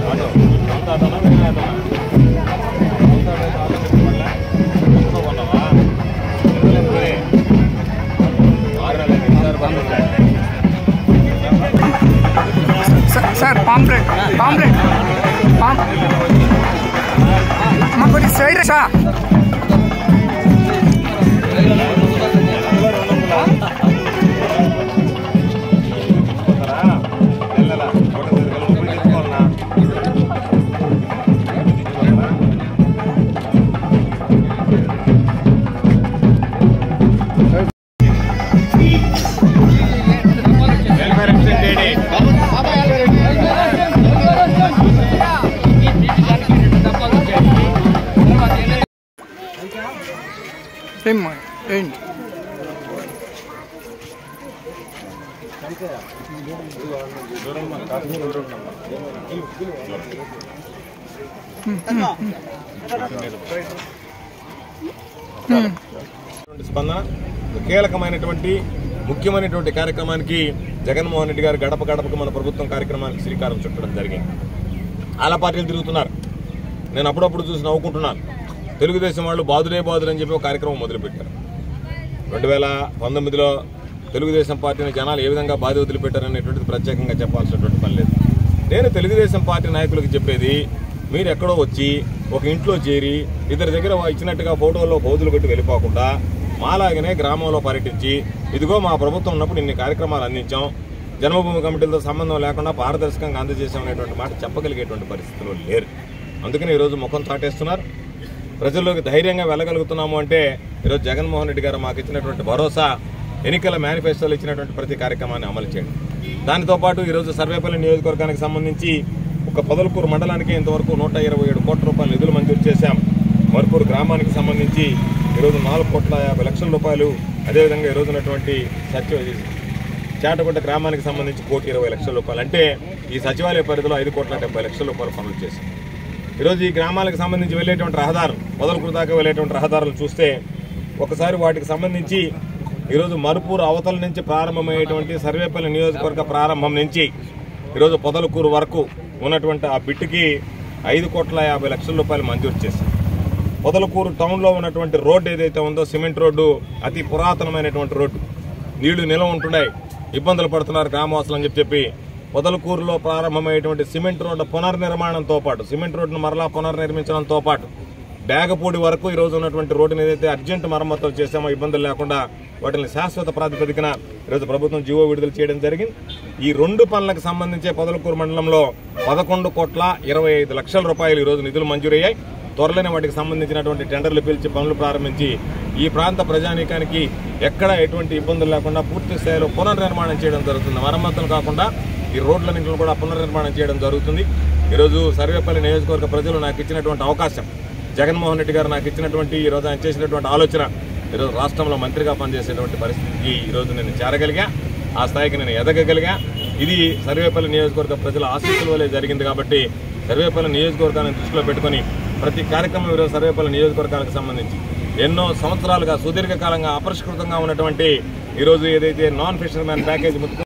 Auto సొంత ఆటోనా వేరే ఆటోనా సొంత ఆటో అయితే ఆటో పెట్టుకోవాలా కొనుక్కోమన్నావా ఎందుకు మరి? ఆరు నెలలు అయింది, ఈసారి బంధువులే. సార్ సార్ పాంప్లెట్ పాంప్లెట్ పాంప్ మా కొద్ది సైడ్ సార్ పోతారా? నెల నెల ఫోటో తీసుకెళ్ళి పోయి తీసుకోవాలనా? పోతారా? వెల్ఫేర్ రిప్రజెంటేటివ్ ఏం ఏంటి ఉన్నటువంటి స్పందన ఒక కీలకమైనటువంటి ముఖ్యమైనటువంటి కార్యక్రమానికి జగన్మోహన్ రెడ్డి గారు గడప గడపకు మన ప్రభుత్వం కార్యక్రమానికి శ్రీకారం చుట్టడం జరిగింది చాలా పార్టీలు తిరుగుతున్నారు నేను అప్పుడప్పుడు చూసి నవ్వుకుంటున్నాను తెలుగుదేశం వాళ్ళు బాదులే బాదులు అని చెప్పి ఒక కార్యక్రమం మొదలుపెట్టారు రెండు వేల పంతొమ్మిదిలో తెలుగుదేశం పార్టీని జనాలు ఏ విధంగా బాధ వదిలిపెట్టారనేటువంటిది ప్రత్యేకంగా చెప్పాల్సినటువంటి పని లేదు నేను తెలుగుదేశం పార్టీ నాయకులకు చెప్పేది మీరు ఎక్కడో వచ్చి ఒక ఇంట్లో చేరి ఇద్దరి దగ్గర ఇచ్చినట్టుగా ఫోటోల్లో బౌద్ధులు కొట్టి వెళ్ళిపోకుండా మాలాగనే గ్రామంలో పర్యటించి ఇదిగో మా ప్రభుత్వం ఉన్నప్పుడు ఇన్ని కార్యక్రమాలు అందించాం జన్మభూమి కమిటీలతో సంబంధం లేకుండా పారదర్శకంగా అందజేసామనేటువంటి మాట చెప్పగలిగేటువంటి పరిస్థితులు లేరు అందుకని ఈరోజు ముఖం చాటేస్తున్నారు ప్రజల్లోకి ధైర్యంగా వెళ్ళగలుగుతున్నాము అంటే ఈరోజు జగన్మోహన్ రెడ్డి గారు మాకు ఇచ్చినటువంటి భరోసా ఎన్నికల మేనిఫెస్టోలో ఇచ్చినటువంటి ప్రతి కార్యక్రమాన్ని అమలు చేయండి దానితో పాటు ఈరోజు సర్వేపల్లి నియోజకవర్గానికి సంబంధించి ఒక పొదలకూరు మండలానికి ఇంతవరకు నూట ఇరవై ఏడు కోట్ల రూపాయల నిధులు మంజూరు చేశాం మరుపూరు గ్రామానికి సంబంధించి ఈరోజు నాలుగు కోట్ల యాభై లక్షల రూపాయలు అదేవిధంగా ఈరోజు ఉన్నటువంటి సత్య చాటగుడ్డ గ్రామానికి సంబంధించి కోటి ఇరవై లక్షల రూపాయలు అంటే ఈ సచివాలయ పరిధిలో ఐదు కోట్ల డెబ్బై లక్షల రూపాయలు పనులు చేశాం ఈరోజు ఈ గ్రామాలకు సంబంధించి వెళ్ళేటువంటి రహదారులు మొదలుకు దాకా వెళ్ళేటువంటి రహదారులు చూస్తే ఒకసారి వాటికి సంబంధించి ఈరోజు మరుపూరు అవతల నుంచి ప్రారంభమయ్యేటువంటి సర్వేపల్లి నియోజకవర్గ ప్రారంభం నుంచి ఈరోజు పొదలకూరు వరకు ఉన్నటువంటి ఆ బిట్టుకి ఐదు కోట్ల యాభై లక్షల రూపాయలు మంజూరు చేశాం పొదలకూరు టౌన్లో ఉన్నటువంటి రోడ్డు ఏదైతే ఉందో సిమెంట్ రోడ్డు అతి పురాతనమైనటువంటి రోడ్డు నీళ్లు నిల్వ ఉంటున్నాయి ఇబ్బందులు పడుతున్నారు గ్రామవాసులు అని చెప్పి చెప్పి పొదలకూరులో ప్రారంభమయ్యేటువంటి సిమెంట్ రోడ్డు పునర్నిర్మాణంతో పాటు సిమెంట్ రోడ్డును మరలా పునర్నిర్మించడంతో పాటు బ్యాగపూడి వరకు ఈ రోజు ఉన్నటువంటి రోడ్డుని ఏదైతే అర్జెంట్ మరమ్మతులు చేసామో ఇబ్బందులు లేకుండా వాటిని శాశ్వత ప్రాతిపదికన ఈరోజు ప్రభుత్వం జీవో విడుదల చేయడం జరిగింది ఈ రెండు పనులకు సంబంధించే పొదలకూరు మండలంలో పదకొండు కోట్ల ఇరవై ఐదు లక్షల రూపాయలు ఈరోజు నిధులు మంజూరయ్యాయి త్వరలోనే వాటికి సంబంధించినటువంటి టెండర్లు పిలిచి పనులు ప్రారంభించి ఈ ప్రాంత ప్రజానీకానికి ఎక్కడ ఎటువంటి ఇబ్బందులు లేకుండా పూర్తి స్థాయిలో పునర్నిర్మాణం చేయడం జరుగుతుంది మరమ్మతులు కాకుండా ఈ రోడ్లన్నింటిని కూడా పునర్నిర్మాణం చేయడం జరుగుతుంది ఈరోజు సర్వేపల్లి నియోజకవర్గ ప్రజలు నాకు ఇచ్చినటువంటి అవకాశం జగన్మోహన్ రెడ్డి గారు నాకు ఇచ్చినటువంటి ఈ రోజు ఆయన చేసినటువంటి ఆలోచన ఈరోజు రాష్ట్రంలో మంత్రిగా పనిచేసేటువంటి పరిస్థితికి ఈరోజు నేను చేరగలిగా ఆ స్థాయికి నేను ఎదగగలిగా ఇది సర్వేపల్లి నియోజకవర్గ ప్రజల ఆశీస్సుల వల్లే జరిగింది కాబట్టి సర్వేపల్లి నియోజకవర్గాన్ని దృష్టిలో పెట్టుకొని ప్రతి కార్యక్రమం ఈరోజు సర్వేపల్లి నియోజకవర్గాలకు సంబంధించి ఎన్నో సంవత్సరాలుగా సుదీర్ఘకాలంగా అపరిష్కృతంగా ఉన్నటువంటి ఈరోజు ఏదైతే నాన్ ఫిషర్మ్యాన్ ప్యాకేజ్ ముత్తుకు